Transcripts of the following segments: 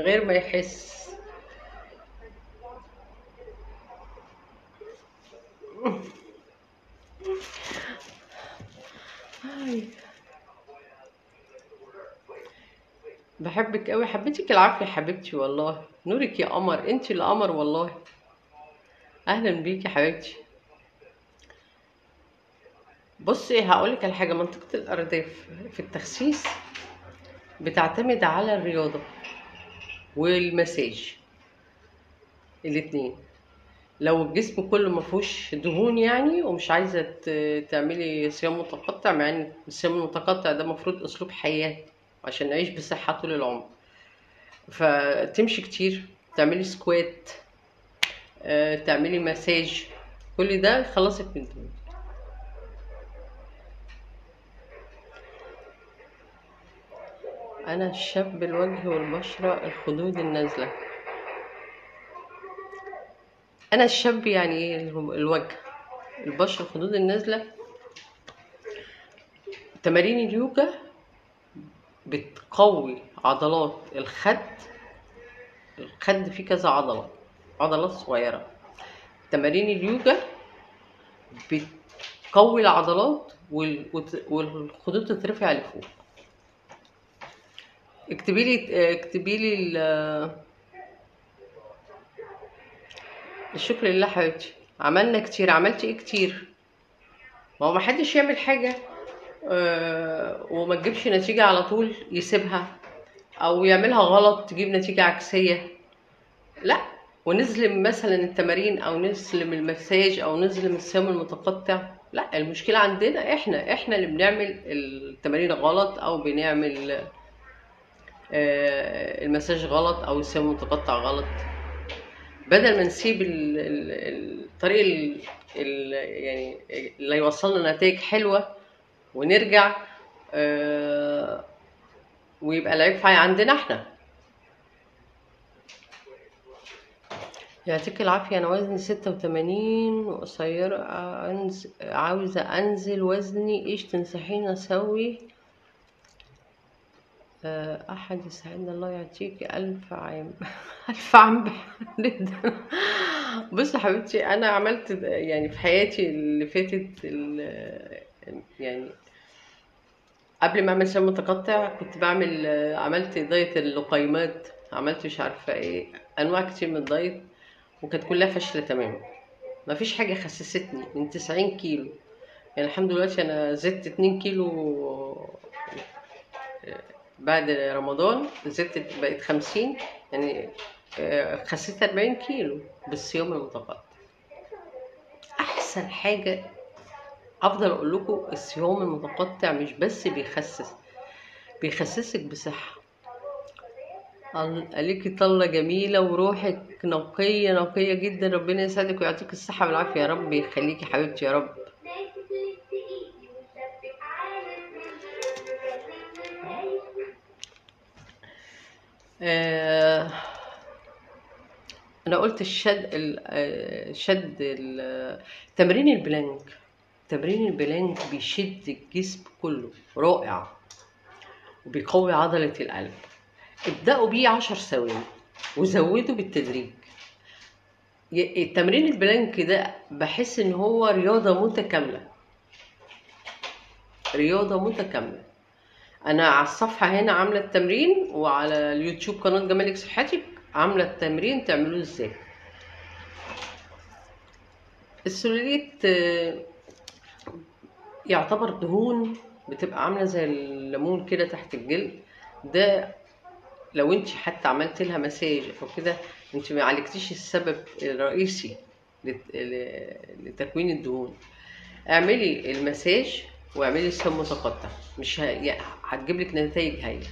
غير ما يحس هاي. بحبك قوي حبيتك العافية حبيبتي والله نورك يا قمر انت اللي قمر والله اهلا بيكي حبيبتي بصي هقولك على حاجة منطقة الأرداف في التخسيس بتعتمد على الرياضة والمساج الاتنين لو الجسم كله ما فيهوش دهون يعني ومش عايزة ت- تعملي صيام متقطع مع ان الصيام المتقطع ده المفروض أسلوب حياة عشان نعيش بصحة طول العمر فتمشي كتير تعملي سكوات آه، تعملي مساج كل ده يخلصك من الدهون أنا الشاب الوجه والبشرة الخدود النازلة أنا الشاب يعني إيه الو- الوجه البشرة الخدود النازلة تمارين اليوجا بتقوي عضلات الخد الخد فيه كذا عضلة عضلات صغيرة تمارين اليوجا بتقوي العضلات وال- وت- والخدود تترفع لفوق اكتبي لي اكتبي لي ال- الشكر لله حبيبتي عملنا كتير عملتي ايه كتير ما هو محدش يعمل حاجة آه، وما تجيبش نتيجة على طول يسيبها او يعملها غلط تجيب نتيجة عكسية لا ونظلم مثلا التمارين او نظلم المساج او نظلم الصيام المتقطع لا المشكلة عندنا احنا احنا اللي بنعمل التمارين غلط او بنعمل آه، المساج غلط او الصيام المتقطع غلط بدل ما نسيب ال- ال- الطريق ال- ال- يعني اللي يوصلنا نتائج حلوة ونرجع آه، ويبقى العيب في عندنا احنا يعطيك العافية أنا وزني ستة وتمانين وقصيرة أنز... عاوزة أنزل وزني إيش تنصحيني أسوي آه، أحد يساعدنا الله يعطيك ألف عام ألف عام بحمد بصي يا حبيبتي أنا عملت يعني في حياتي اللي فاتت ال- يعني قبل ما أعمل صيام متقطع كنت بعمل عملت دايت اللقيمات عملت مش عارفة إيه أنواع كتير من الدايت وكانت كلها فاشلة تماما مفيش حاجة خسستني من 90 كيلو يعني الحمد لله دلوقتي أنا زدت 2 كيلو بعد رمضان زدت بقيت 50 يعني آه، خسيت 40 كيلو بالصيام المتقطع احسن حاجه افضل اقول لكم الصيام المتقطع مش بس بيخسس بيخسسك بصحه ال- عليكي طلة جميلة وروحك نقية نقية جدا ربنا يسعدك ويعطيك الصحة والعافية يا رب يخليكي حبيبتي يا رب آه انا قلت الشد ال- آه، شد ال- تمرين البلانك تمرين البلانك بيشد الجسم كله رائع وبيقوي عضلة القلب ابدأوا بيه عشر ثواني وزودوا بالتدريج ي- التمرين البلانك ده بحس ان هو رياضة متكاملة رياضة متكاملة انا على الصفحة هنا عاملة التمرين وعلى اليوتيوب قناة جمالك صحتك عاملة التمرين تعملوه ازاي السلوليت آه، يعتبر دهون بتبقى عاملة زي الليمون كده تحت الجلد ده لو انت حتى عملت لها مساج او كده انت ما عالجتيش السبب الرئيسي لت- ل- لتكوين الدهون اعملي المساج واعملي الصيام متقطع مش ه... يعني هتجيب لك نتائج هايله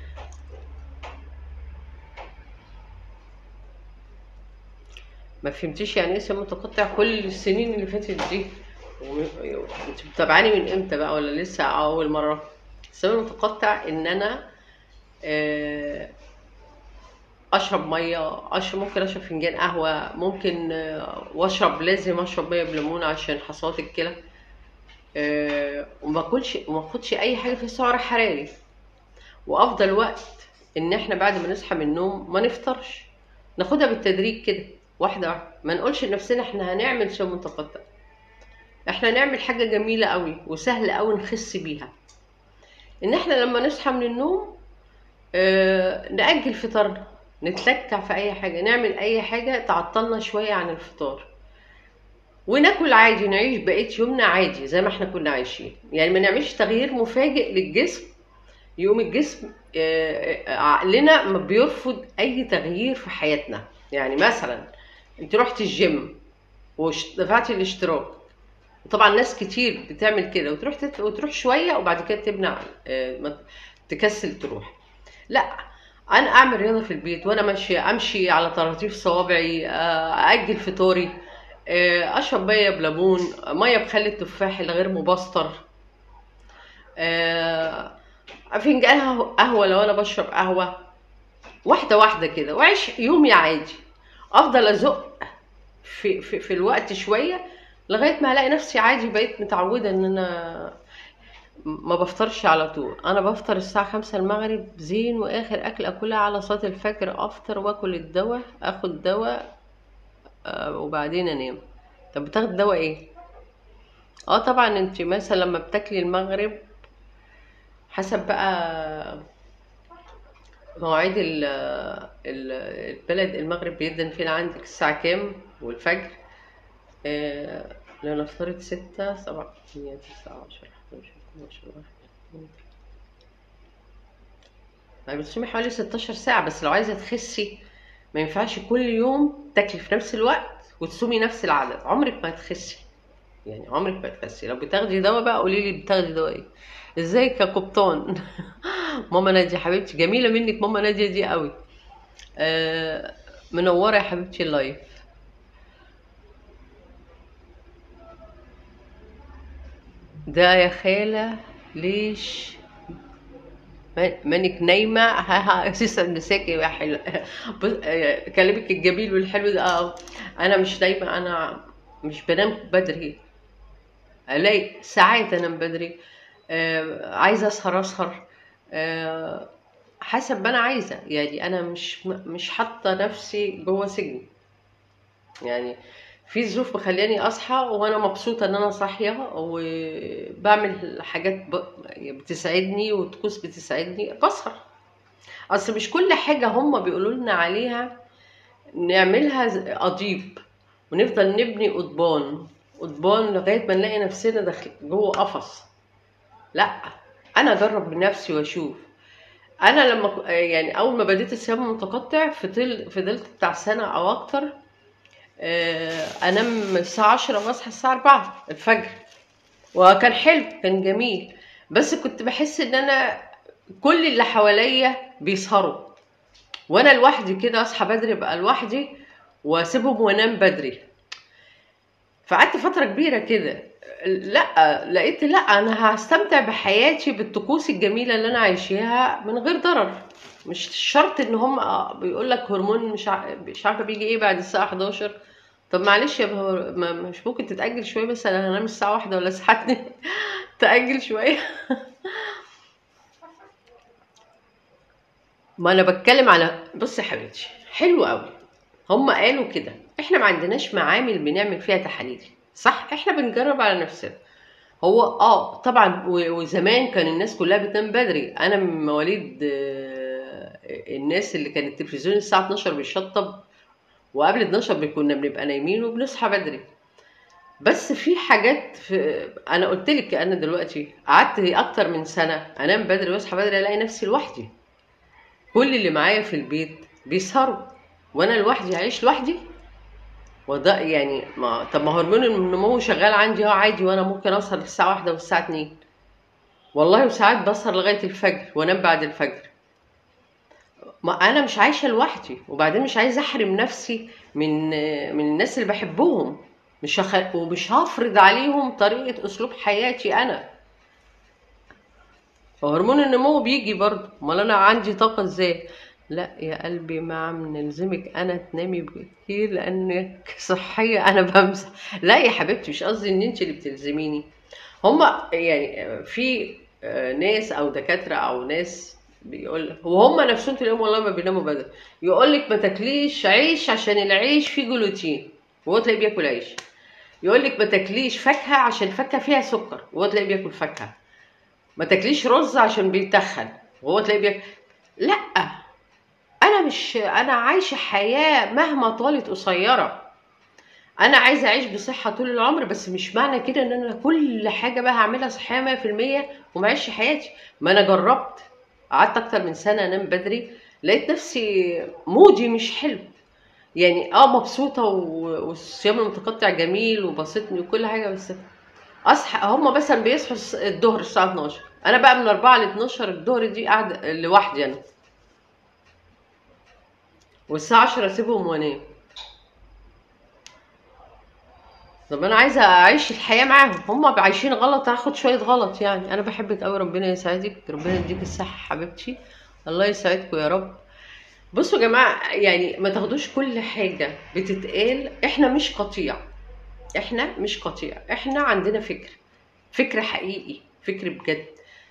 ما فهمتيش يعني ايه صيام متقطع كل السنين اللي فاتت دي و- انت متابعاني من امتى بقى ولا لسه اول مره الصيام المتقطع ان انا آه، اشرب ميه اشرب ممكن اشرب فنجان قهوه ممكن آه، واشرب لازم اشرب ميه بليمون عشان حصوات الكلى آه، وما اكلش وما اخدش اي حاجه فيها سعر حراري وافضل وقت ان احنا بعد ما نصحى من النوم ما نفطرش ناخدها بالتدريج كده واحده واحده ما نقولش لنفسنا احنا هنعمل صيام متقطع احنا نعمل حاجه جميله قوي وسهله قوي نخس بيها ان احنا لما نصحى من النوم آه، نأجل فطارنا نتلكع في اي حاجه نعمل اي حاجه تعطلنا شويه عن الفطار وناكل عادي نعيش بقيه يومنا عادي زي ما احنا كنا عايشين يعني ما نعملش تغيير مفاجئ للجسم يقوم الجسم آه، آه، عقلنا ما بيرفض اي تغيير في حياتنا يعني مثلا انت رحت الجيم ودفعتي الاشتراك وطبعا ناس كتير بتعمل كده وتروح تت... وتروح شويه وبعد كده تمنع آه، ما- تكسل تروح لا انا اعمل رياضه في البيت وانا ماشيه امشي على طراطيف صوابعي آه، اجل فطوري آه، اشرب ميه بليمون ميه بخل التفاح الغير مبستر آه، فنجان قهوه قهوة لو انا بشرب قهوه واحده واحده كده واعيش يومي عادي افضل ازق في, في, في الوقت شويه لغايه ما الاقي نفسي عادي بقيت متعوده ان انا ما بفطرش على طول انا بفطر الساعه خمسة المغرب زين واخر اكل اكلها على صلاه الفجر افطر واكل الدواء اخد دواء آه، وبعدين انام طب بتاخد دواء ايه اه طبعا انت مثلا لما بتاكلي المغرب حسب بقى مواعيد ال ال- البلد المغرب بيدن فين عندك الساعة كام والفجر آه لو نفترض ستة سبعة تمانية تسعة عشرة حداشر اتناشر واحد اتنين ما بتصومي حوالي 16 ساعة بس لو عايزة تخسي ما ينفعش كل يوم تاكلي في نفس الوقت وتصومي نفس العدد عمرك ما هتخسي يعني عمرك ما هتخسي لو بتاخدي دواء بقى قولي لي بتاخدي دواء ايه ازيك يا قبطان ماما نادية حبيبتي جميلة منك ماما نادية دي قوي آه منورة يا حبيبتي اللايف ده يا خالة ليش ما- مانك نايمة ها ها تسعد مساكي يا حلو بص آه، كلامك الجميل والحلو ده اه انا مش نايمة انا مش بنام بدري الاقي ساعات انام بدري آه عايزة اسهر اسهر آه حسب ما انا عايزة يعني انا مش مش حاطة نفسي جوه سجن يعني في ظروف مخلياني اصحى وانا مبسوطه ان انا صاحيه وبعمل حاجات ب... بتسعدني وطقوس بتسعدني بسهر اصل مش كل حاجه هم بيقولوا لنا عليها نعملها ز- قضيب ونفضل نبني قضبان قضبان لغايه ما نلاقي نفسنا داخل جوه قفص لا انا اجرب بنفسي واشوف انا لما ك- يعني اول ما بديت الصيام المتقطع فضل فضلت بتاع سنه او اكتر آه، انام الساعه 10 واصحى الساعه 4 الفجر وكان حلو كان جميل بس كنت بحس ان انا كل اللي حواليا بيسهروا وانا لوحدي كده اصحى بدري بقى لوحدي واسيبهم وانام بدري فقعدت فتره كبيره كده لا لقيت لا انا هستمتع بحياتي بالطقوس الجميله اللي انا عايشاها من غير ضرر مش شرط ان هم بيقول لك هرمون مش ع- مش عارفه بيجي ايه بعد الساعه 11 طب معلش يا بهور ما مش ممكن تتاجل شويه بس انا هنام الساعه واحدة ولا الساعه 2 تاجل شويه ما انا بتكلم على بص يا حبيبتي حلو قوي هم قالوا كده احنا ما عندناش معامل بنعمل فيها تحاليل صح احنا بنجرب على نفسنا هو اه طبعا و- وزمان كان الناس كلها بتنام بدري انا من مواليد آه، الناس اللي كان التلفزيون الساعه 12 بيشطب وقبل 12 كنا بنبقى نايمين وبنصحى بدري بس في حاجات في انا قلت لك انا دلوقتي قعدت اكتر من سنه انام بدري واصحى بدري الاقي نفسي لوحدي كل اللي معايا في البيت بيسهروا وانا لوحدي هعيش لوحدي وده يعني ما طب ما هرمون النمو شغال عندي اهو عادي وانا ممكن اسهر الساعه واحدة والساعه 2 والله وساعات بسهر لغايه الفجر وانام بعد الفجر ما انا مش عايشه لوحدي وبعدين مش عايزه احرم نفسي من من الناس اللي بحبهم مش هخ... ومش هفرض عليهم طريقه اسلوب حياتي انا فهرمون النمو بيجي برضه امال انا عندي طاقه ازاي لا يا قلبي ما عم نلزمك انا تنامي كتير لانك صحيه انا بمسح لا يا حبيبتي مش قصدي ان انت اللي بتلزميني هما يعني في آه، ناس او دكاتره او ناس بيقول لك وهم نفسهم تلاقيهم والله ما بيناموا بدري يقول لك ما تاكليش عيش عشان العيش فيه جلوتين وهو تلاقيه بياكل عيش يقول لك ما تاكليش فاكهه عشان الفاكهه فيها سكر وهو تلاقيه بياكل فاكهه ما تاكليش رز عشان بيتخن وهو تلاقيه بياكل لا انا مش انا عايشه حياه مهما طالت قصيره انا عايزه اعيش بصحه طول العمر بس مش معنى كده ان انا كل حاجه بقى هعملها صحيه 100% وما اعيش حياتي ما انا جربت قعدت اكتر من سنه انام بدري لقيت نفسي مودي مش حلو يعني اه مبسوطه و- والصيام المتقطع جميل وبسطني وكل حاجه بس اصحى هم مثلا بيصحوا الس- الظهر الساعه 12 انا بقى من 4 ل 12 الظهر دي قاعده لوحدي انا والساعه 10 اسيبهم وانام طب انا عايزه اعيش الحياه معاهم هم عايشين غلط هاخد شويه غلط يعني انا بحبك قوي ربنا يسعدك ربنا يديك الصحه حبيبتي الله يسعدكم يا رب بصوا يا جماعه يعني ما تاخدوش كل حاجه بتتقال احنا مش قطيع احنا مش قطيع احنا عندنا فكر فكر حقيقي فكر بجد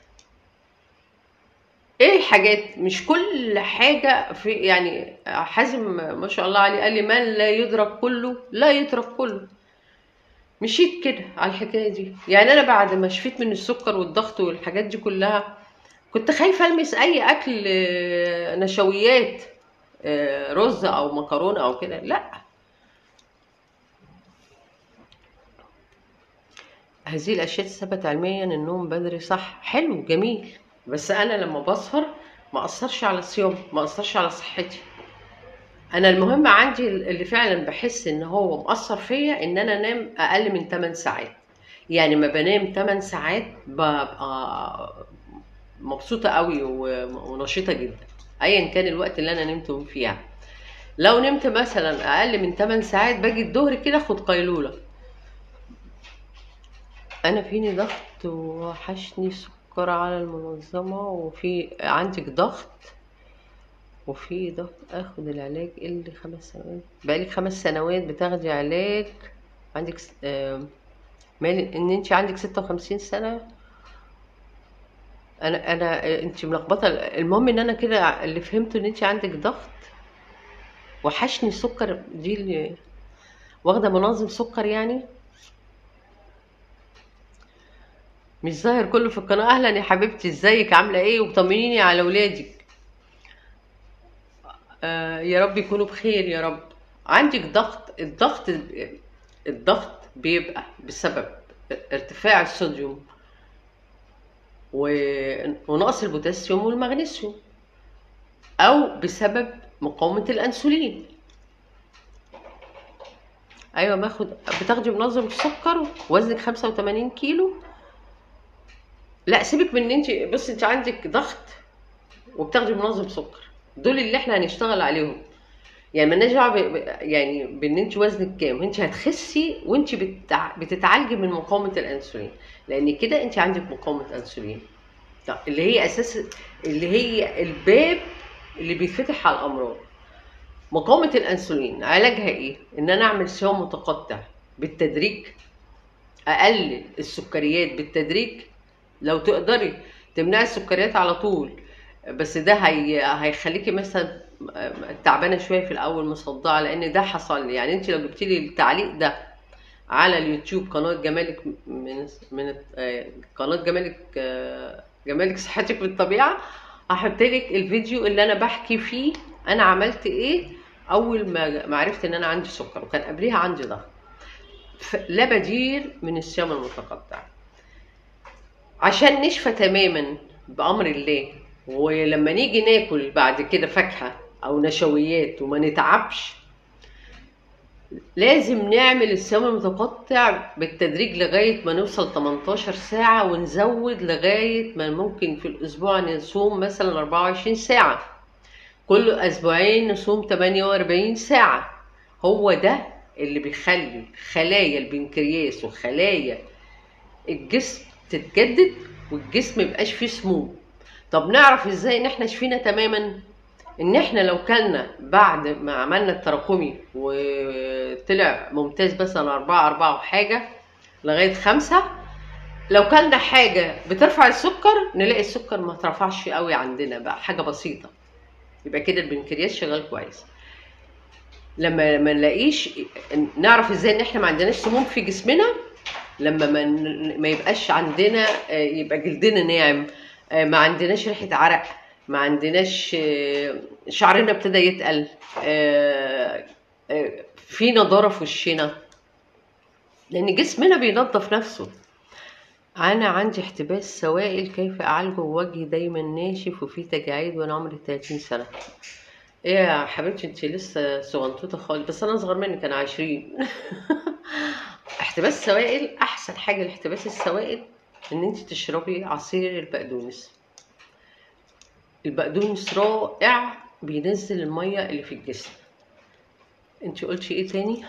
ايه الحاجات مش كل حاجه في يعني حازم ما شاء الله عليه قال لي من لا يدرك كله لا يترك كله مشيت كده على الحكايه دي يعني انا بعد ما شفيت من السكر والضغط والحاجات دي كلها كنت خايفه المس اي اكل آه، نشويات آه، رز او مكرونه او كده لا هذه الاشياء ثبت علميا النوم بدري صح حلو جميل بس انا لما بسهر ما اثرش على الصيام ما اثرش على صحتي انا المهم عندي اللي فعلا بحس ان هو مأثر فيا ان انا انام اقل من 8 ساعات يعني ما بنام 8 ساعات ببقى مبسوطه قوي و- ونشيطه جدا ايا كان الوقت اللي انا نمت فيه يعني. لو نمت مثلا اقل من 8 ساعات باجي الظهر كده اخد قيلوله انا فيني ضغط وحشني سكر على المنظمه وفي عندك ضغط وفي ضغط اخد العلاج اللي خمس سنوات بقالك خمس سنوات بتاخدي علاج عندك س- آم، مال ان انت عندك ستة وخمسين سنة انا انا انت ملخبطة المهم ان انا كده اللي فهمته ان انت عندك ضغط وحشني السكر دي اللي واخدة منظم سكر يعني مش ظاهر كله في القناة اهلا يا حبيبتي ازيك عاملة ايه وطمنيني على ولادك آه يا رب يكونوا بخير يا رب عندك ضغط الضغط الضغط بيبقى بسبب ارتفاع الصوديوم و- ونقص البوتاسيوم والمغنيسيوم او بسبب مقاومة الانسولين ايوه باخد بتاخدي منظم السكر وزنك 85 كيلو لا سيبك من ان انت بص انت عندك ضغط وبتاخدي منظم سكر دول اللي احنا هنشتغل عليهم يعني مالناش دعوه ب- ب- يعني بان انت وزنك كام انت هتخسي وانت بتع... بتتعالجي من مقاومه الانسولين لان كده انت عندك مقاومه انسولين طب اللي هي اساس اللي هي الباب اللي بيتفتح على الامراض مقاومه الانسولين علاجها ايه ان انا اعمل صيام متقطع بالتدريج اقلل السكريات بالتدريج لو تقدري تمنعي السكريات على طول بس ده هي... هيخليكي مثلا تعبانه شويه في الاول مصدعه لان ده حصل لي يعني انت لو جبتي لي التعليق ده على اليوتيوب قناه جمالك من من آه، قناه جمالك آه، جمالك صحتك بالطبيعه هحط لك الفيديو اللي انا بحكي فيه انا عملت ايه اول ما ما عرفت ان انا عندي سكر وكان قبليها عندي ضغط ف- لا بديل من الصيام المتقطع عشان نشفى تماما بأمر الله ولما نيجي ناكل بعد كده فاكهة أو نشويات وما نتعبش لازم نعمل الصيام المتقطع بالتدريج لغاية ما نوصل 18 ساعة ونزود لغاية ما ممكن في الأسبوع نصوم مثلا 24 ساعة كل أسبوعين نصوم 48 ساعة هو ده اللي بيخلي خلايا البنكرياس وخلايا الجسم تتجدد والجسم ميبقاش فيه سموم طب نعرف ازاي ان احنا شفينا تماما ان احنا لو كلنا بعد ما عملنا التراكمي وطلع ممتاز مثلا أربعة أربعة وحاجة لغاية خمسة لو كلنا حاجه بترفع السكر نلاقي السكر ما اترفعش قوي عندنا بقى حاجه بسيطه يبقى كده البنكرياس شغال كويس لما ما نلاقيش نعرف ازاي ان احنا ما عندناش سموم في جسمنا لما ما, ن- ما يبقاش عندنا آه، يبقى جلدنا ناعم آه، ما عندناش ريحه عرق ما عندناش آه، شعرنا ابتدى يتقل آه، آه، في نضاره في وشنا لان جسمنا بينظف نفسه انا عندي احتباس سوائل كيف اعالجه وجهي دايما ناشف وفيه تجاعيد وانا عمري 30 سنه ايه يا حبيبتي انت لسه صغنطوطه خالص بس انا اصغر منك انا 20 احتباس السوائل احسن حاجه لاحتباس السوائل ان انت تشربي عصير البقدونس البقدونس رائع بينزل الميه اللي في الجسم انت قلتي ايه تاني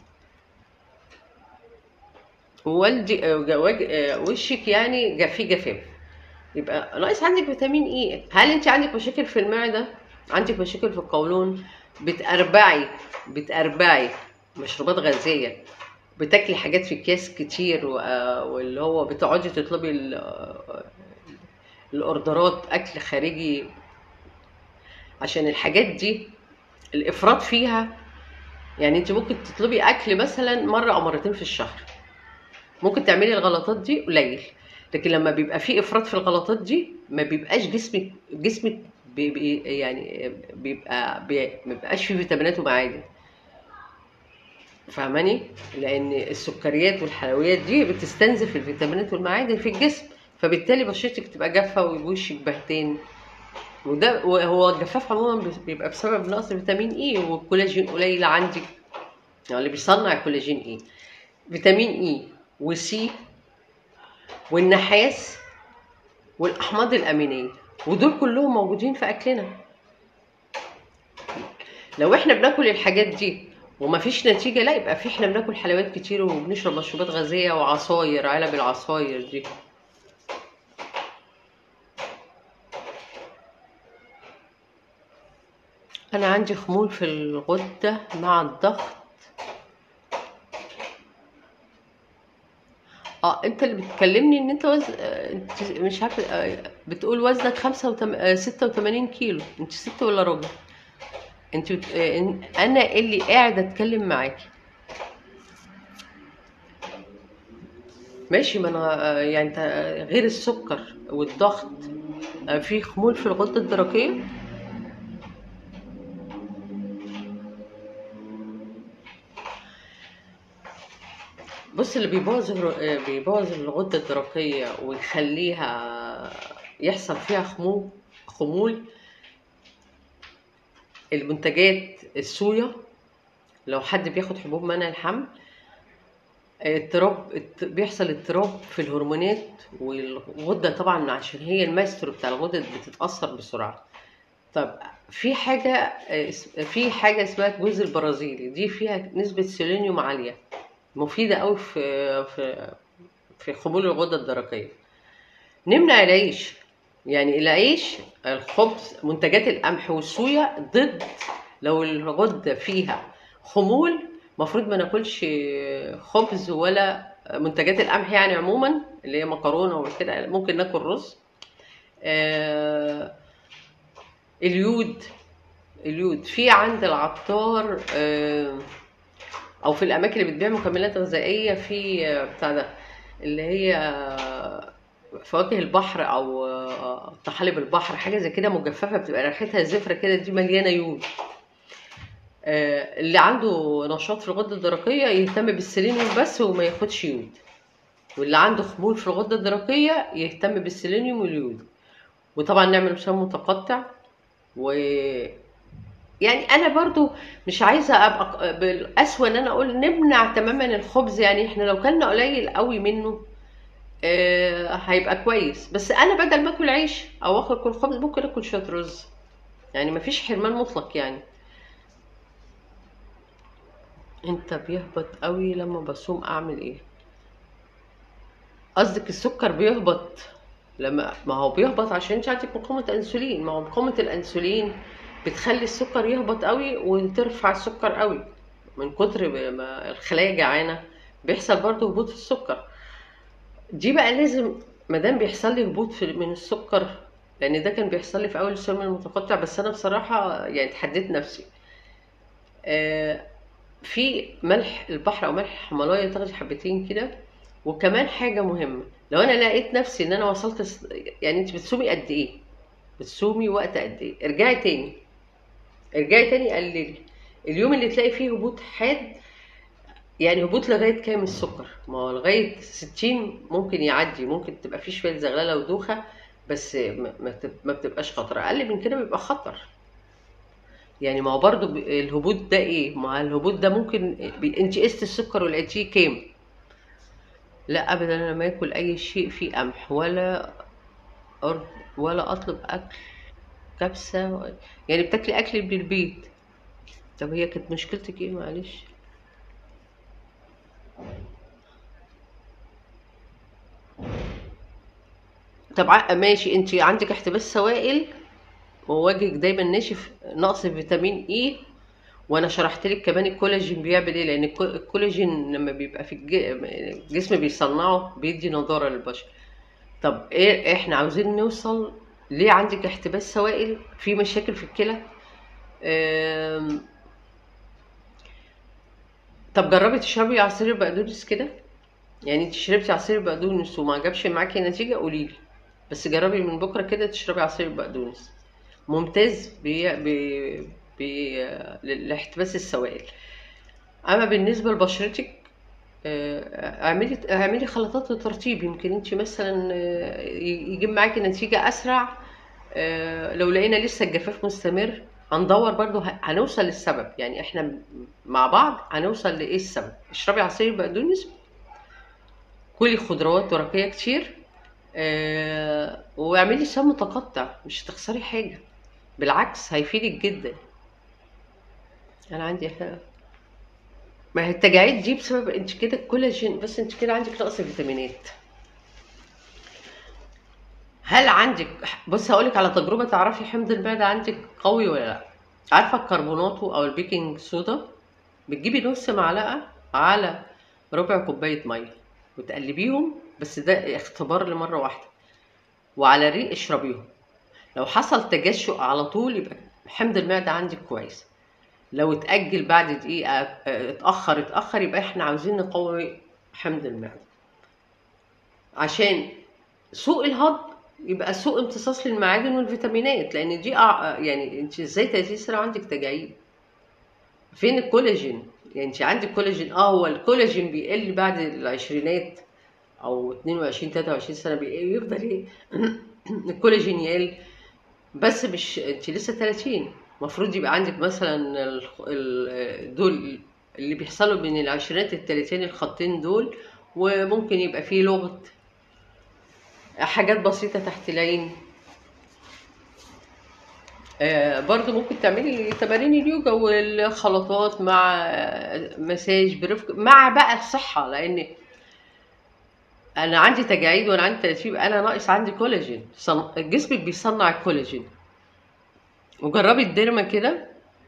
والدي آه، جواج- آه، وشك يعني جا- فيه جفاف يبقى ناقص عندك فيتامين اي هل انت عندك مشاكل في المعده عندك مشاكل في القولون بتأربعي بتأربعي مشروبات غازيه بتاكلي حاجات في اكياس كتير و- آه، واللي هو بتقعدي تطلبي ال- آه، الاوردرات اكل خارجي عشان الحاجات دي الافراط فيها يعني انت ممكن تطلبي اكل مثلا مره او مرتين في الشهر ممكن تعملي الغلطات دي قليل لكن لما بيبقى في افراط في الغلطات دي ما بيبقاش جسمك جسمك بيبقى يعني بيبقى بي- ما بيبقاش فيه فيتامينات ومعادن فاهماني لان السكريات والحلويات دي بتستنزف الفيتامينات والمعادن في الجسم فبالتالي بشرتك تبقى جافه ووشك بهتان وده وهو الجفاف عموما بيبقى بسبب نقص فيتامين اي والكولاجين قليل عندك يعني اللي بيصنع الكولاجين اي فيتامين اي وسي والنحاس والاحماض الامينيه ودول كلهم موجودين في اكلنا لو احنا بناكل الحاجات دي ومفيش نتيجه لا يبقى في احنا بناكل حلويات كتير وبنشرب مشروبات غازيه وعصاير علب العصاير دي انا عندي خمول في الغده مع الضغط اه انت اللي بتكلمني ان انت وز... آه، انت مش عارفه آه، بتقول وزنك خمسة وتم... آه، ستة وتمانين كيلو انت ست ولا راجل انت بت... آه، إن- انا اللي قاعده اتكلم معاكي ماشي ما انا آه، يعني انت آه، غير السكر والضغط آه، في خمول في الغده الدرقيه بص اللي بيبوظ الر- آه، بيبوظ الغده الدرقيه ويخليها يحصل فيها خمول خمول المنتجات الصويا لو حد بياخد حبوب منع الحمل اضطراب اضط- بيحصل اضطراب في الهرمونات والغده طبعا عشان هي الماستر بتاع الغدد بتتاثر بسرعه طب في حاجه آه، اس- في حاجه اسمها الجوز البرازيلي دي فيها نسبه سيلينيوم عاليه مفيده قوي في في في خمول الغده الدرقيه نمنع العيش يعني العيش الخبز منتجات القمح والصويا ضد لو الغده فيها خمول المفروض ما ناكلش خبز ولا منتجات القمح يعني عموما اللي هي مكرونه وكده ممكن ناكل رز آه، اليود اليود في عند العطار آه، او في الاماكن اللي بتبيع مكملات غذائيه في آه، بتاع ده اللي هي آه، فواكه البحر او آه، طحالب البحر حاجه زي كده مجففه بتبقى ريحتها زفره كده دي مليانه يود آه، اللي عنده نشاط في الغده الدرقيه يهتم بالسيلينيوم بس وما ياخدش يود واللي عنده خمول في الغده الدرقيه يهتم بالسيلينيوم واليود وطبعا نعمل مسام متقطع و يعني انا برضو مش عايزه ابقى بالاسوأ ان انا اقول نمنع تماما الخبز يعني احنا لو كلنا قليل قوي منه آه هيبقى كويس بس انا بدل ما اكل عيش او اكل خبز ممكن اكل شويه رز يعني مفيش حرمان مطلق يعني انت بيهبط قوي لما بصوم اعمل ايه قصدك السكر بيهبط لما ما هو بيهبط عشان انت عندك مقاومه انسولين ما هو مقاومه الانسولين بتخلي السكر يهبط قوي وترفع السكر قوي من كتر ما الخلايا جعانه بيحصل برضه هبوط في السكر دي بقى لازم ما دام بيحصل لي هبوط في من السكر لان ده كان بيحصل لي في اول الصيام المتقطع بس انا بصراحه يعني تحديت نفسي آه، في ملح البحر او ملح الحملايا تاخدي حبتين كده وكمان حاجه مهمه لو انا لقيت نفسي ان انا وصلت س- يعني انت بتصومي قد ايه بتصومي وقت قد ايه ارجعي تاني ارجعي تاني قللي اليوم اللي تلاقي فيه هبوط حاد يعني هبوط لغايه كام السكر ما هو لغايه 60 ممكن يعدي ممكن تبقى فيه شويه زغلله ودوخه بس ما ما بتب- ما بتبقاش خطر اقل من كده بيبقى خطر يعني ما هو برضو ب- الهبوط ده ايه ما هو الهبوط ده ممكن بي... انت قست السكر ولقيتيه كام لا ابدا انا ما اكل اي شيء فيه قمح ولا أرد ولا اطلب اكل كبسه و... يعني بتاكلي اكل من البيت طب هي كانت مشكلتك ايه معلش طب ماشي انت عندك احتباس سوائل ووجهك دايما ناشف نقص فيتامين اي وانا شرحت لك كمان الكولاجين بيعمل ايه لان الكو- الكولاجين لما بيبقى في الج- الجسم بيصنعه بيدي نضاره للبشر طب ايه احنا عاوزين نوصل ليه عندك احتباس سوائل في مشاكل في الكلى آم، طب جربي تشربي عصير البقدونس كده يعني انت شربتي عصير بقدونس وما عجبش معاكي النتيجه قولي لي بس جربي من بكره كده تشربي عصير بقدونس ممتاز بي بي بي لاحتباس السوائل اما بالنسبه لبشرتك آه، اعملي اعملي خلطات وترطيب يمكن انت مثلا آه، ي- يجيب معاكي نتيجه اسرع آه، لو لقينا لسه الجفاف مستمر هندور برضو ه- هنوصل للسبب يعني احنا مع بعض هنوصل لايه السبب اشربي عصير بقدونس كلي خضروات ورقية كتير آه، واعملي صيام متقطع مش هتخسري حاجة بالعكس هيفيدك جدا انا عندي حاجة. ما هي التجاعيد دي بسبب انت كده الكولاجين بس انت كده عندك نقص فيتامينات هل عندك بص هقولك على تجربة تعرفي حمض المعدة عندك قوي ولا لا عارفة الكربوناتو او البيكنج صودا بتجيبي نص معلقة على ربع كوباية مية وتقلبيهم بس ده اختبار لمرة واحدة وعلى الريق اشربيهم لو حصل تجشؤ على طول يبقى حمض المعدة عندك كويس لو اتأجل بعد دقيقة اه، اتأخر اتأخر يبقى احنا عاوزين نقوي حمض المعدة عشان سوء الهضم يبقى سوء امتصاص للمعادن والفيتامينات لان دي أع- يعني انت ازاي 30 سنة عندك تجاعيد فين الكولاجين يعني انت عندك كولاجين اه هو الكولاجين بيقل بعد العشرينات او 22 23 سنة بي- بيفضل ايه الكولاجين يقل بس مش انت لسه 30 المفروض يبقى عندك مثلا ال... ال... دول اللي بيحصلوا بين العشرينات التلاتين الخطين دول وممكن يبقى فيه لغط حاجات بسيطة تحت العين آه، برضو ممكن تعملي تمارين اليوجا والخلطات مع آه، مساج برفق مع بقى الصحة لأن أنا عندي تجاعيد وأنا عندي تلاتين أنا ناقص عندي كولاجين صن... جسمك بيصنع الكولاجين وجربي الديرما كده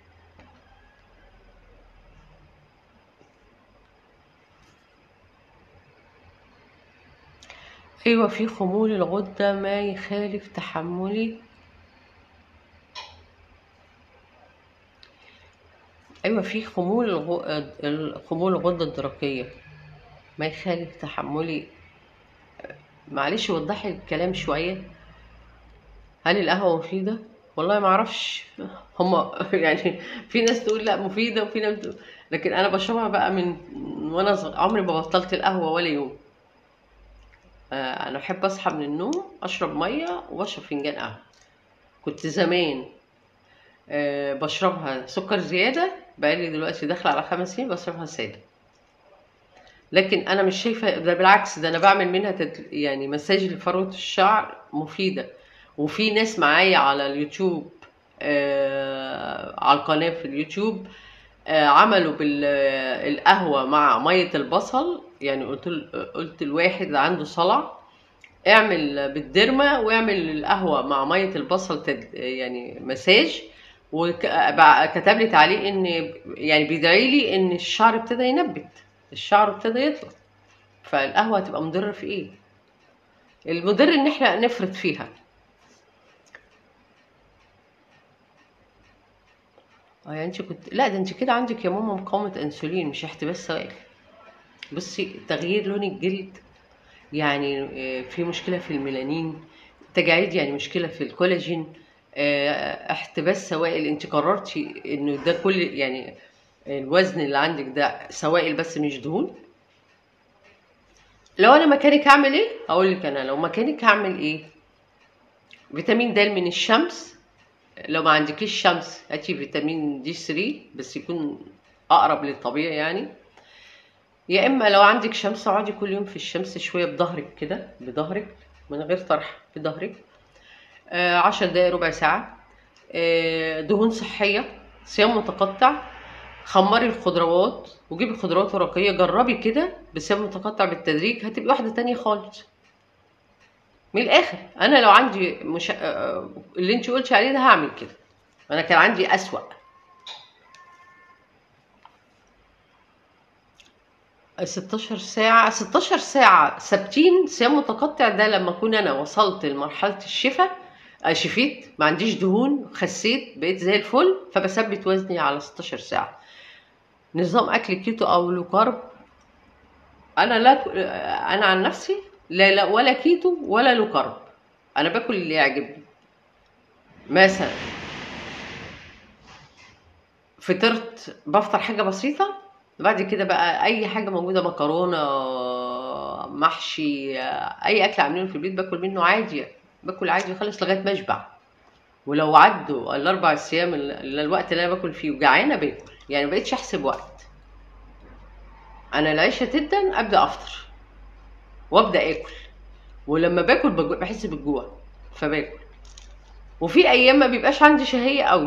أيوة في خمول الغدة ما يخالف تحملي أيوة في خمول الغ... ال- خمول الغدة الدرقية ما يخالف تحملي معلش وضحي الكلام شوية هل القهوة مفيدة؟ والله ما اعرفش هما يعني في ناس تقول لا مفيدة وفي ناس تقول لكن انا بشربها بقى من وانا صغ... عمري ما بطلت القهوة ولا يوم آه، انا بحب اصحى من النوم اشرب مية واشرب فنجان قهوة كنت زمان آه، بشربها سكر زيادة بقالي دلوقتي داخلة على خمس سنين بشربها سادة لكن انا مش شايفة ده بالعكس ده انا بعمل منها تد... يعني مساج لفروة الشعر مفيدة وفي ناس معايا على اليوتيوب آه على القناة في اليوتيوب آه عملوا بالقهوة مع مية البصل يعني قلت ل- قلت الواحد عنده صلع اعمل بالدرمة واعمل القهوة مع مية البصل تد... يعني مساج وكتب لي تعليق ان يعني بيدعي لي ان الشعر ابتدى ينبت الشعر ابتدى يطلع فالقهوة هتبقى مضرة في ايه المضر ان احنا نفرط فيها اه يعني انت كنت لا ده انت كده عندك يا ماما مقاومة انسولين مش احتباس سوائل بصي تغيير لون الجلد يعني آه، في مشكلة في الميلانين تجاعيد يعني مشكلة في الكولاجين آه، احتباس سوائل انت قررتي انه ده كل يعني الوزن اللي عندك ده سوائل بس مش دهون لو انا مكانك هعمل ايه اقول لك انا لو مكانك هعمل ايه فيتامين د من الشمس لو ما عندكيش شمس هاتي فيتامين دي 3 بس يكون اقرب للطبيعي يعني يا اما لو عندك شمس اقعدي كل يوم في الشمس شويه بظهرك كده بظهرك من غير طرح بظهرك آه عشر دقايق ربع ساعه آه دهون صحيه صيام متقطع خمري الخضروات وجيبي خضروات ورقيه جربي كده بصيام متقطع بالتدريج هتبقي واحده تانية خالص من الاخر انا لو عندي مش... آه، اللي انت قلتي عليه ده هعمل كده انا كان عندي اسوأ 16 ساعة 16 ساعة ثابتين صيام متقطع ده لما اكون انا وصلت لمرحلة الشفاء آه، شفيت ما عنديش دهون خسيت بقيت زي الفل فبثبت وزني على 16 ساعة نظام اكل كيتو او لو كارب انا لا آه، انا عن نفسي لا لا ولا كيتو ولا لو كارب انا باكل اللي يعجبني مثلا فطرت بفطر حاجة بسيطة بعد كده بقى أي حاجة موجودة مكرونة محشي أي أكل عاملينه في البيت باكل منه عادي باكل عادي خالص لغاية ما أشبع ولو عدوا الأربع أيام ال- الوقت اللي أنا باكل فيه وجعانة باكل يعني مبقتش أحسب وقت أنا العشاء تدا أبدأ أفطر وأبدأ آكل ولما باكل بجو- بحس بالجوع فباكل وفي أيام ما بيبقاش عندي شهية قوي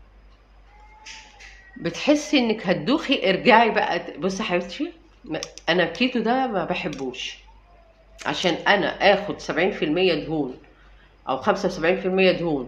بتحسي انك هتدوخي ارجعي بقى بصي يا حبيبتي ما- انا الكيتو ده ما بحبوش عشان انا اخد 70% دهون او 75% دهون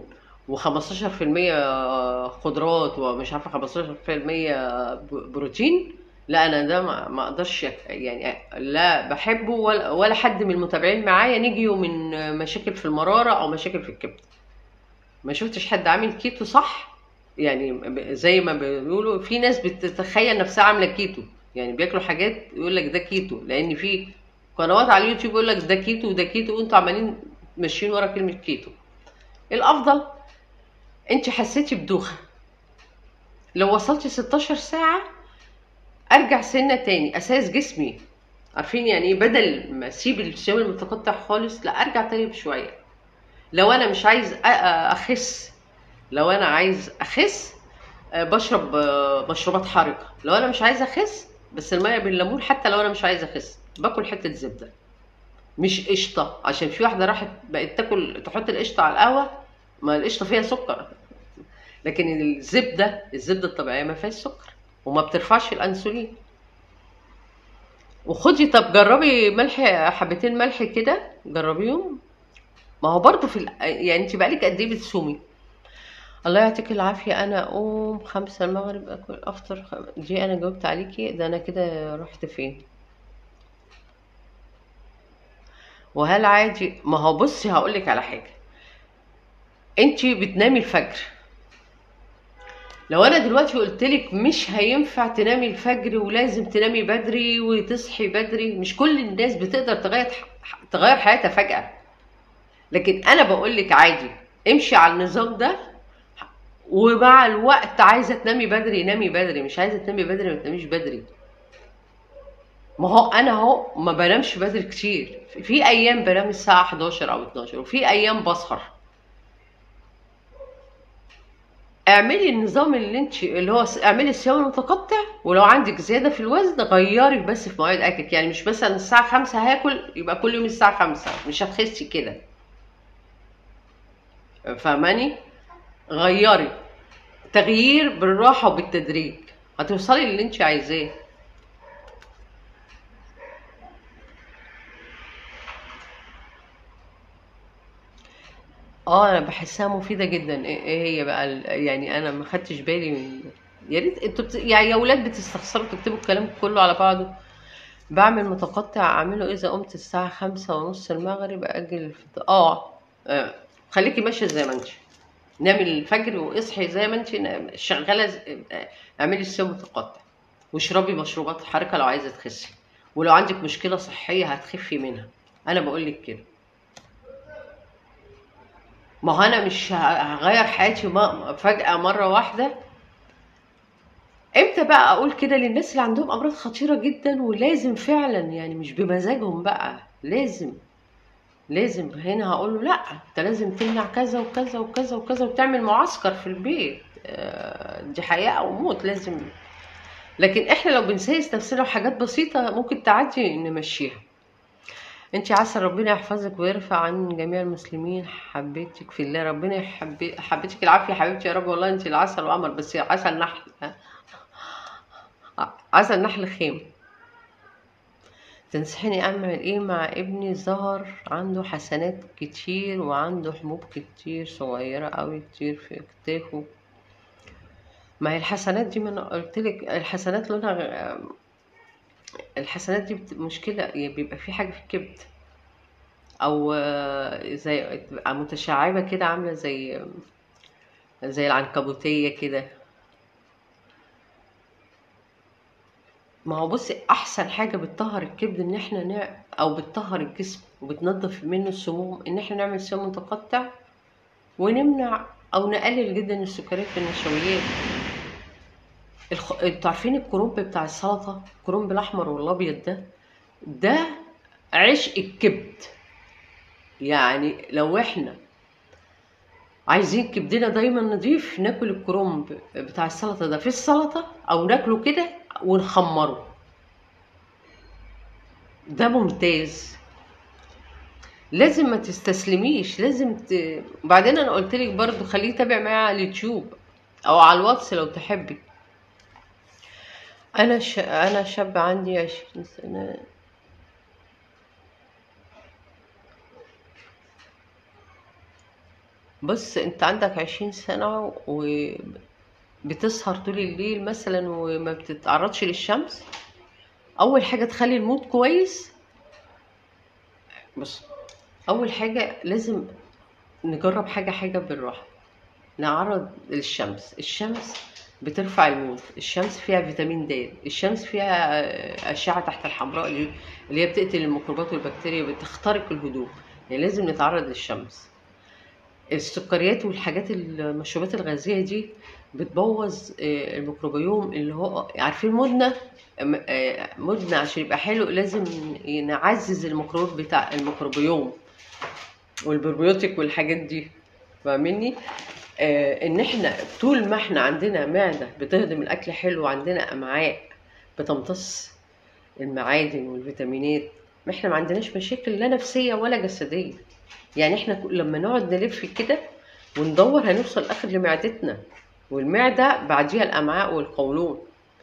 و15% خضروات ومش عارفه 15% ب- بروتين لا انا ده ما ما اقدرش يعني لا بحبه ولا ولا حد من المتابعين معايا نجيوا من مشاكل في المراره او مشاكل في الكبد ما شفتش حد عامل كيتو صح يعني ب- زي ما بيقولوا في ناس بتتخيل نفسها عامله كيتو يعني بياكلوا حاجات يقول لك ده كيتو لان في قنوات على اليوتيوب يقول لك ده كيتو وده كيتو وانتوا عمالين ماشيين ورا كلمه كيتو الافضل انت حسيتي بدوخه لو وصلتي 16 ساعه ارجع سنه تاني اساس جسمي عارفين يعني ايه بدل ما اسيب الصيام المتقطع خالص لا ارجع طيب شويه لو انا مش عايز أ- أ- اخس لو انا عايز اخس آه، بشرب آه، مشروبات حارقه لو انا مش عايز اخس بس الميه بالليمون حتى لو انا مش عايز اخس باكل حته زبده مش قشطه عشان في واحده راحت بقت تاكل تحط القشطه على القهوه ما القشطه فيها سكر لكن الزبده الزبده الطبيعيه ما فيهاش سكر وما بترفعش الانسولين وخدي طب جربي ملح حبتين ملح كده جربيهم ما هو برضه في ال... يعني انت بقالك قد ايه بتصومي الله يعطيك العافية أنا أقوم خمسة المغرب أكل أفطر خم... دي أنا جاوبت عليكي ده أنا كده رحت فين وهل عادي ما هو بصي هقولك على حاجة انتي بتنامي الفجر لو انا دلوقتي قلتلك مش هينفع تنامي الفجر ولازم تنامي بدري وتصحي بدري مش كل الناس بتقدر تغير تغير حياتها فجأة لكن انا بقولك عادي امشي على النظام ده ومع الوقت عايزه تنامي بدري نامي بدري مش عايزه تنامي بدري ما تناميش بدري ما هو انا اهو ما بنامش بدري كتير في ايام بنام الساعه 11 او 12 وفي ايام بسهر اعملي النظام اللي انت اللي هو س- اعملي الصيام المتقطع ولو عندك زياده في الوزن غيري بس في مواعيد اكلك يعني مش مثلا الساعه 5 هاكل يبقى كل يوم الساعه 5 مش هتخسي كده فاهماني غيري تغيير بالراحه وبالتدريج هتوصلي للي انت عايزاه اه انا بحسها مفيده جدا ايه إيه هي بقى ال- يعني انا ما خدتش بالي من يا ريت انتوا بت... يعني يا اولاد بتستخسروا تكتبوا الكلام كله على بعضه بعمل متقطع اعمله اذا قمت الساعة خمسة ونص المغرب اجل الفطار اه آه. خليكي ماشية زي ما انت نامي الفجر واصحي زي ما انت نا- شغالة ز- آه، اعملي الصيام متقطع واشربي مشروبات حركة لو عايزة تخسي ولو عندك مشكلة صحية هتخفي منها انا بقول لك كده ما هو انا مش ه- هغير حياتي ما- فجأة مرة واحدة امتى بقى اقول كده للناس اللي عندهم امراض خطيرة جدا ولازم فعلا يعني مش بمزاجهم بقى لازم لازم هنا هقول له لا انت لازم تمنع كذا وكذا وكذا وكذا وتعمل معسكر في البيت آه، دي حياة او موت لازم لكن احنا لو بنسيس نفسنا وحاجات بسيطة ممكن تعدي نمشيها انت عسى ربنا يحفظك ويرفع عن جميع المسلمين حبيتك في الله ربنا يحب حبيتك العافية يا حبيبتي يا رب والله انت العسل وقمر بس عسل نحل ها؟ عسل نحل خيم تنصحيني اعمل ايه مع ابني ظهر عنده حسنات كتير وعنده حبوب كتير صغيرة قوي كتير في كتافه ما هي الحسنات دي ما انا قلت لك الحسنات لونها غ- الحسنات دي بت- مشكلة يعني بيبقى في حاجة في الكبد او آه، زي تبقى متشعبة كده عاملة زي زي العنكبوتية كده ما هو بصي احسن حاجة بتطهر الكبد ان احنا نع... او بتطهر الجسم وبتنظف منه السموم ان احنا نعمل صيام متقطع ونمنع او نقلل جدا السكريات والنشويات الخ... انتوا عارفين الكرنب بتاع السلطة الكرنب الاحمر والابيض ده ده عشق الكبد يعني لو احنا عايزين كبدنا دايما نضيف ناكل الكرنب بتاع السلطة ده في السلطة او ناكله كده ونخمره ده ممتاز لازم ما تستسلميش لازم ت... بعدين انا قلت لك برضو خليه يتابع معايا على اليوتيوب او على الواتس لو تحبي انا ش... انا شاب عندي عشرين سنة بص انت عندك عشرين سنة وبتسهر طول الليل مثلا وما بتتعرضش للشمس اول حاجة تخلي المود كويس بص اول حاجة لازم نجرب حاجة حاجة بالراحة نعرض للشمس الشمس بترفع المود الشمس فيها فيتامين د الشمس فيها آه، أشعة تحت الحمراء اللي اللي هي بتقتل الميكروبات والبكتيريا بتخترق الهدوم يعني لازم نتعرض للشمس السكريات والحاجات المشروبات الغازية دي بتبوظ آه، الميكروبيوم اللي هو عارفين مدنة م- آه، مدنة عشان يبقى حلو لازم نعزز الميكروب بتاع الميكروبيوم والبروبيوتيك والحاجات دي فاهميني آه ان احنا طول ما احنا عندنا معده بتهضم الاكل حلو وعندنا امعاء بتمتص المعادن والفيتامينات ما احنا ما عندناش مشاكل لا نفسيه ولا جسديه يعني احنا كل- لما نقعد نلف كده وندور هنوصل اخر لمعدتنا والمعده بعديها الامعاء والقولون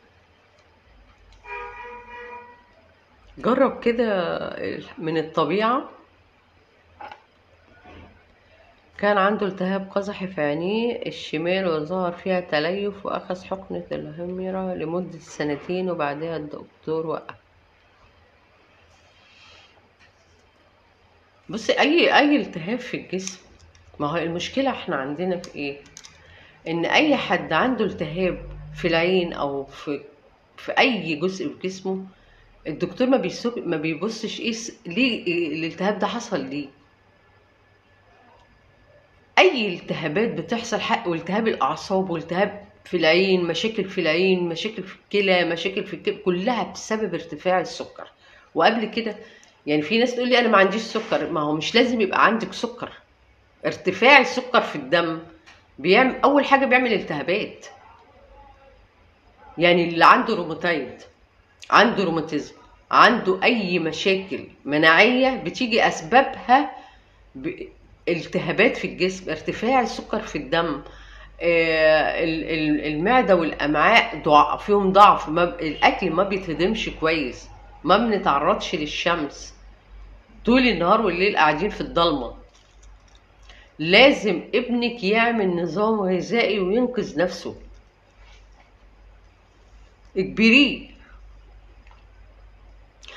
جرب كده من الطبيعه كان عنده التهاب قزحي في عينيه الشمال وظهر فيها تليف وأخذ حقنة الهميرة لمدة سنتين وبعدها الدكتور وقف بصي أي أي التهاب في الجسم ما هو المشكلة احنا عندنا في ايه ان اي حد عنده التهاب في العين او في في اي جزء في جسمه الدكتور ما بيسوق ما بيبصش ايه س- ليه إيه الالتهاب ده حصل ليه اي التهابات بتحصل حق والتهاب الاعصاب والتهاب في العين مشاكل في العين مشاكل في الكلى مشاكل في الكلى كلها بسبب ارتفاع السكر وقبل كده يعني في ناس تقول لي انا ما عنديش سكر ما هو مش لازم يبقى عندك سكر ارتفاع السكر في الدم بيعمل اول حاجه بيعمل التهابات يعني اللي عنده روماتيد عنده روماتيزم عنده اي مشاكل مناعيه بتيجي اسبابها ب- التهابات في الجسم ارتفاع السكر في الدم آه، ال- ال- المعده والامعاء ضع فيهم ضعف ما ب- الاكل ما بيتهضمش كويس ما بنتعرضش للشمس طول النهار والليل قاعدين في الضلمه لازم ابنك يعمل نظام غذائي وينقذ نفسه اجبريه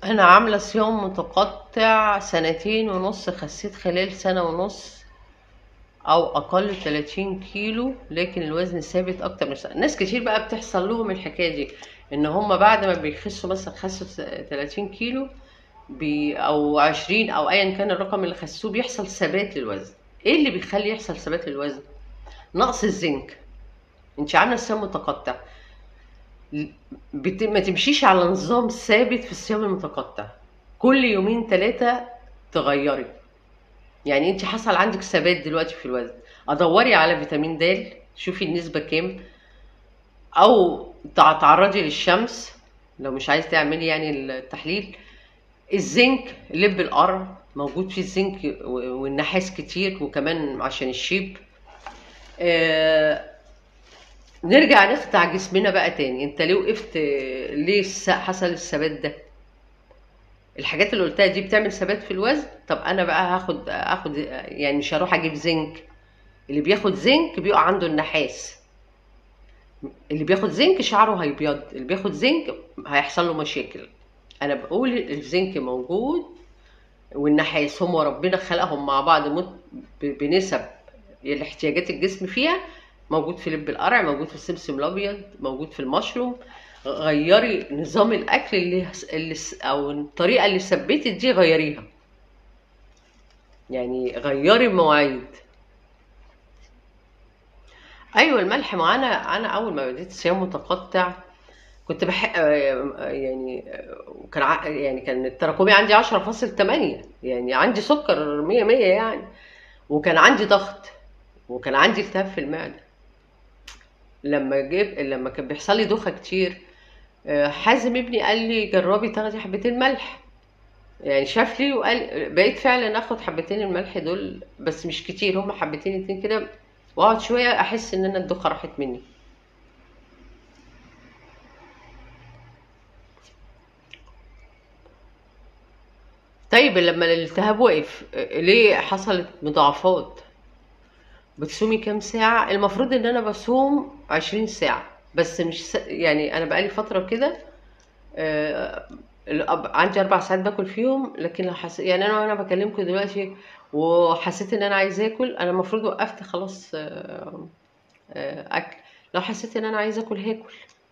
انا عامله صيام متقطع سنتين ونص خسيت خلال سنه ونص او اقل 30 كيلو لكن الوزن ثابت اكتر من سنة. ناس كتير بقى بتحصل لهم الحكايه دي ان هم بعد ما بيخسوا مثلا خسوا 30 كيلو بي او 20 او ايا كان الرقم اللي خسوه بيحصل ثبات للوزن ايه اللي بيخلي يحصل ثبات للوزن نقص الزنك انت عامله صيام متقطع بت... ما تمشيش على نظام ثابت في الصيام المتقطع كل يومين ثلاثه تغيري يعني انت حصل عندك ثبات دلوقتي في الوزن ادوري على فيتامين د شوفي النسبه كام او تع- تعرضي للشمس لو مش عايز تعملي يعني التحليل الزنك لب القرع موجود فيه الزنك و- والنحاس كتير وكمان عشان الشيب آه، نرجع نخدع جسمنا بقى تاني انت ليه وقفت ليه الس- حصل الثبات ده الحاجات اللي قلتها دي بتعمل ثبات في الوزن طب انا بقى هاخد اخد يعني مش هروح اجيب زنك اللي بياخد زنك بيقع عنده النحاس اللي بياخد زنك شعره هيبيض اللي بياخد زنك هيحصل له مشاكل انا بقول الزنك موجود والنحاس هم ربنا خلقهم مع بعض مت- ب- بنسب الاحتياجات الجسم فيها موجود في لب القرع موجود في السمسم الابيض موجود في المشروم غيري نظام الاكل اللي, اللي س- او الطريقه اللي ثبتت دي غيريها يعني غيري المواعيد ايوه الملح ما انا انا اول ما بديت صيام متقطع كنت بح يعني كان ع- يعني كان التراكمي عندي 10.8 يعني عندي سكر 100 100 يعني وكان عندي ضغط وكان عندي التهاب في المعده لما جيب لما كان بيحصل لي دوخه كتير آه، حازم ابني قال لي جربي تاخدي حبتين ملح يعني شاف لي وقال بقيت فعلا اخد حبتين الملح دول بس مش كتير هم حبتين اتنين كده واقعد شويه احس ان انا الدوخه راحت مني طيب لما الالتهاب وقف آه، ليه حصلت مضاعفات بتصومي كام ساعة؟ المفروض ان انا بصوم عشرين ساعة بس مش س... يعني انا بقالي فترة كده آه، الأب- عندي اربع ساعات باكل فيهم لكن لو حس... يعني انا وانا بكلمكم دلوقتي وحسيت ان انا عايزه اكل انا المفروض وقفت خلاص آه، آه، اكل لو حسيت ان انا عايزه اكل هاكل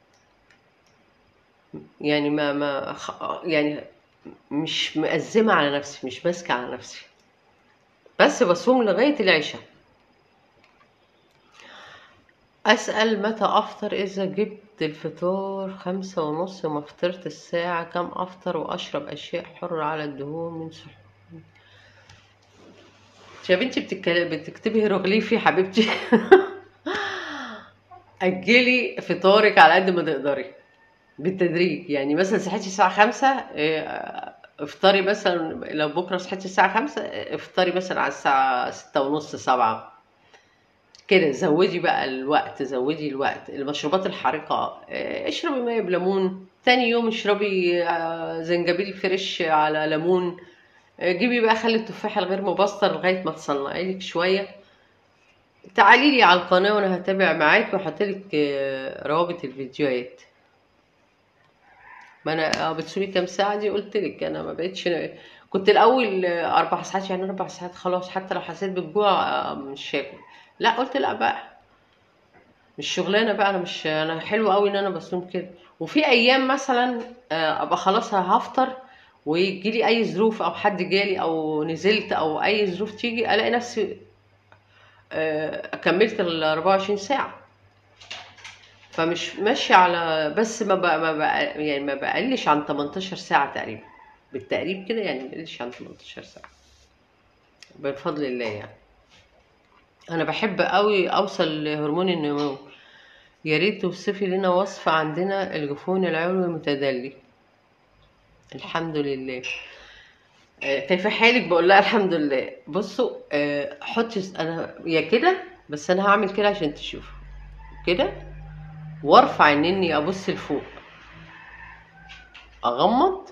يعني ما ما خ- يعني مش مأزمة على نفسي مش ماسكة على نفسي بس بصوم لغاية العشاء أسأل متى أفطر إذا جبت الفطار خمسة ونص وما فطرت الساعة كم أفطر وأشرب أشياء حرة على الدهون من سحور يا بنتي بتتكلم بتكتبي هيروغليفي يا حبيبتي أجلي فطارك على قد ما تقدري بالتدريج يعني مثلا صحيتي الساعة خمسة إيه، افطري مثلا لو بكرة صحيتي الساعة خمسة افطري مثلا على الساعة ستة ونص سبعة كده زودي بقى الوقت زودي الوقت المشروبات الحارقة اه، اشربي مية بليمون تاني يوم اشربي اه، زنجبيل فريش على ليمون اه، جيبي بقى خلي التفاح الغير مبستر لغاية ما تصنعي لك شوية تعالي لي على القناة وانا هتابع معاك واحط لك اه، روابط الفيديوهات ما انا اه بتصومي كام ساعة دي قلت لك انا ما بقتش كنت الاول اه، اربع ساعات يعني اربع ساعات خلاص حتى لو حسيت بالجوع اه، مش هاكل لا قلت لا بقى مش شغلانه بقى انا مش انا حلو قوي ان انا بصوم كده وفي ايام مثلا آه، ابقى خلاص هفطر ويجي لي اي ظروف او حد جالي او نزلت او اي ظروف تيجي الاقي نفسي آه، كملت ال 24 ساعه فمش ماشيه على بس ما بقى ما بقى يعني ما بقلش عن 18 ساعه تقريبا بالتقريب كده يعني ما بقلش عن 18 ساعه بفضل الله يعني انا بحب قوي اوصل لهرمون النمو يا ريت توصفي لنا وصفة عندنا الجفون العلوي متدلي الحمد لله آه، كيف حالك بقول لها الحمد لله بصوا آه، حطي انا يا كده بس انا هعمل كده عشان تشوفوا كده وارفع اني ابص لفوق اغمض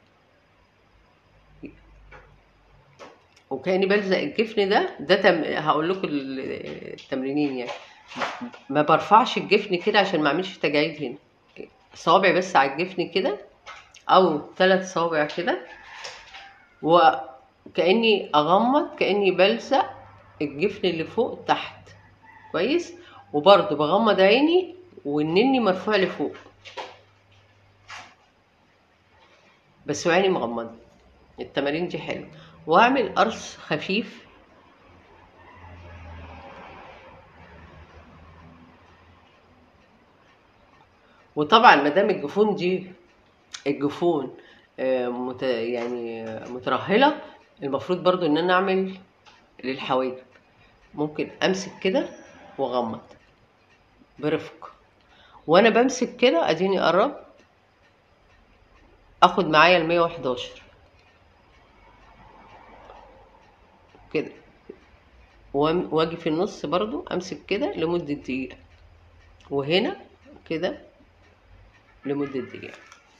وكاني بلزق الجفن ده ده تم... هقول لكم ال- التمرينين يعني ما برفعش الجفن كده عشان ما اعملش تجاعيد هنا صوابعي بس على الجفن كده او ثلاث صوابع كده وكاني اغمض كاني بلزق الجفن اللي فوق تحت كويس وبرضه بغمض عيني والنني مرفوع لفوق بس وعيني مغمضة التمارين دي حلوة واعمل قرص خفيف وطبعا ما دام الجفون دي الجفون آه، مت يعني مترهلة المفروض برضو ان انا اعمل للحواجب ممكن امسك كده واغمض برفق وانا بمسك كده اديني قربت اخد معايا ال 111 كده وأم- واجي في النص برضو امسك كده لمدة دقيقة وهنا كده لمدة دقيقة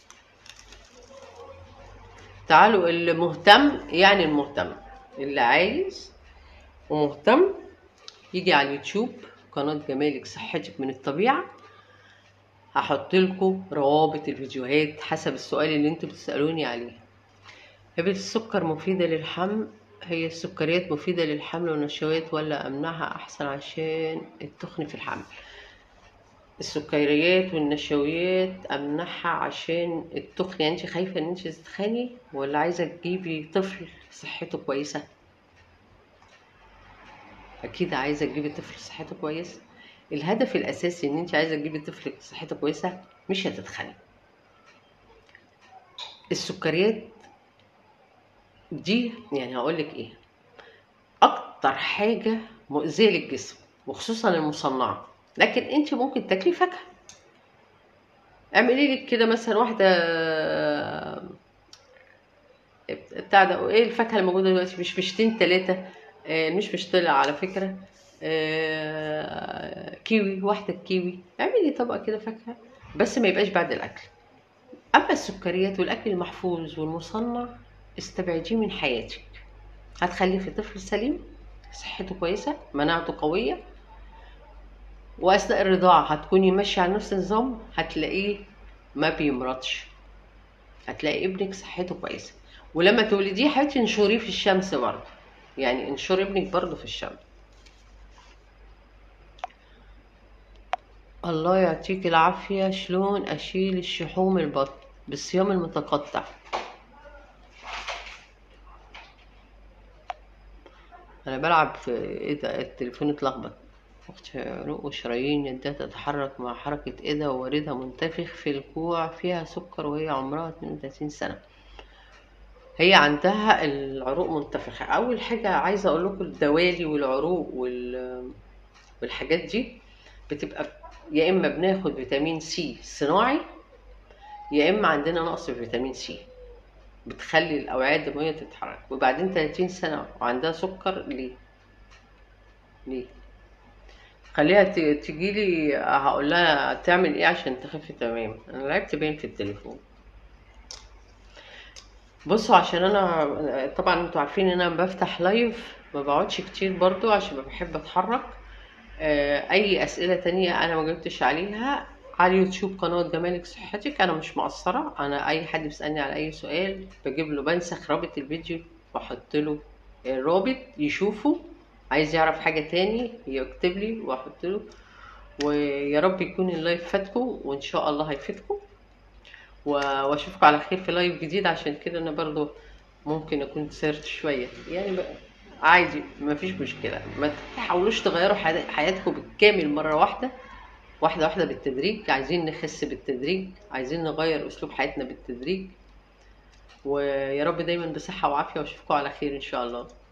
تعالوا اللي مهتم يعني المهتم اللي عايز ومهتم يجي على اليوتيوب قناة جمالك صحتك من الطبيعة هحط لكم روابط الفيديوهات حسب السؤال اللي انتوا بتسألوني عليه هبة السكر مفيدة للحمل هي السكريات مفيدة للحمل والنشويات ولا أمنعها أحسن عشان التخن في الحمل السكريات والنشويات أمنعها عشان التخن يعني انت خايفة ان انت تتخني ولا عايزة تجيبي طفل صحته كويسة أكيد عايزة تجيبي طفل صحته كويسة الهدف الأساسي ان انت عايزة تجيبي طفل صحته كويسة مش هتتخني السكريات دي يعني هقولك ايه اكتر حاجة مؤذية للجسم وخصوصا المصنعة لكن انت ممكن تاكلي فاكهة اعملي لك كده مثلا واحدة بتاع ده ايه الفاكهة الموجودة دلوقتي مش مشتين تلاتة آه، مش مش طلع على فكرة آه، كيوي واحدة كيوي اعملي طبق كده فاكهة بس ما يبقاش بعد الأكل أما السكريات والأكل المحفوظ والمصنع استبعديه من حياتك هتخلفي طفل سليم صحته كويسة مناعته قوية وأثناء الرضاعة هتكوني ماشية على نفس النظام هتلاقيه ما بيمرضش هتلاقي ابنك صحته كويسة ولما تولديه حاولي تنشريه في الشمس برضه يعني انشري ابنك برضه في الشمس الله يعطيك العافية شلون أشيل الشحوم البطن بالصيام المتقطع أنا بلعب في إيه ده التليفون اتلخبط أختي عروق وشرايين يدها تتحرك مع حركة إيدها ووردها منتفخ في الكوع فيها سكر وهي عمرها 32 سنة هي عندها العروق منتفخة أول حاجة عايزة أقول لكم الدوالي والعروق وال... والحاجات دي بتبقى يا إما بناخد فيتامين سي صناعي يا إما عندنا نقص في فيتامين سي بتخلي الأوعية الدموية تتحرك وبعدين 30 سنة وعندها سكر ليه؟ ليه؟ خليها ت- تجيلي هقول لها تعمل ايه عشان تخف تمام انا لعبت باين في التليفون بصوا عشان انا طبعا انتوا عارفين ان انا بفتح لايف ما بقعدش كتير برضو عشان بحب اتحرك آه، اي اسئله تانية انا ما جبتش عليها على اليوتيوب قناه جمالك صحتك انا مش مقصره انا اي حد بيسالني على اي سؤال بجيب له بنسخ رابط الفيديو واحط له الرابط يشوفه عايز يعرف حاجه تاني يكتب لي واحط له ويا رب يكون اللايف فاتكم وان شاء الله هيفيدكم و- واشوفكم على خير في لايف جديد عشان كده انا برضو ممكن اكون سرت شويه يعني بقى عادي مفيش مشكله ما تحاولوش تغيروا حي- حياتكم بالكامل مره واحده واحده واحده بالتدريج عايزين نخس بالتدريج عايزين نغير اسلوب حياتنا بالتدريج ويا رب دايما بصحه وعافيه واشوفكم على خير ان شاء الله